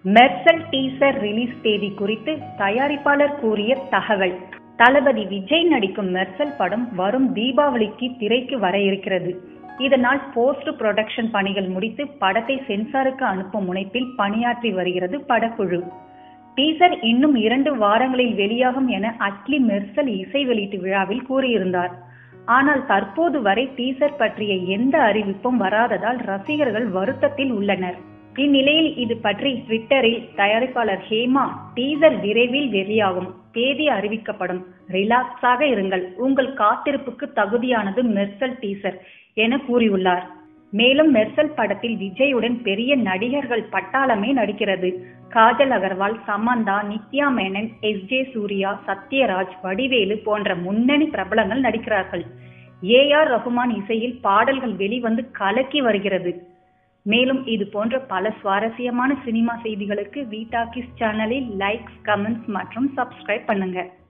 Mersal teaser release தேதி குறித்து தயாரிப்பாளர் கூறிய தகவல் தளபதி விஜய் நடிக்கும் மெர்சல் படம் வரும் தீபாவளிக்கு திரைக்கு வர இருக்கிறது இதனால் போஸ்ட் புரொடக்ஷன் பணிகள் முடித்து படத்தை சென்சாருக்கு அனுப்பும் முனைப்பில் பணியாற்றி வருகிறது படக்குழு டீசர் இன்னும் இரண்டு வாரங்களில் வெளியாகும் என அட்லி மெர்சல் இசை வெளியீட்டு விழாவில் கூறியிருந்தார் ஆனால் தற்போது வரை டீசர் பற்றிய எந்த அறிவிப்பும் வராததால் ரசிகர்கள் வருத்தத்தில் உள்ளனர் இந்நிலையில் இது பற்றி ட்விட்டரில் தயாரிப்பாளர் ஹேமா டீசர் விரைவில் வெளியாகும் தேதி அறிவிக்கப்படும் ரிலாக்ஸாக இருங்கள் உங்கள் காத்திருப்புக்கு தகுதியானது மெர்சல் டீசர் என கூறியுள்ளார் மேலும் மெர்சல் படத்தில் விஜயுடன் பெரிய நடிகர்கள் பட்டாளமே நடிக்கிறது காஜல் அகர்வால் சமந்தா நித்யா மேனன் எஸ் ஜே சூர்யா சத்யராஜ் வடிவேலு போன்ற முன்னணி பிரபலங்கள் நடிக்கிறார்கள் ஏ ஆர் ரகுமான் இசையில் பாடல்கள் வெளிவந்து கலக்கி வருகிறது மேலும் இது போன்ற பல சுவாரஸ்யமான சினிமா செய்திகளுக்கு வி டாக்கிஸ் சேனலில் லைக்ஸ் கமெண்ட்ஸ் மற்றும் சப்ஸ்கிரைப் பண்ணுங்க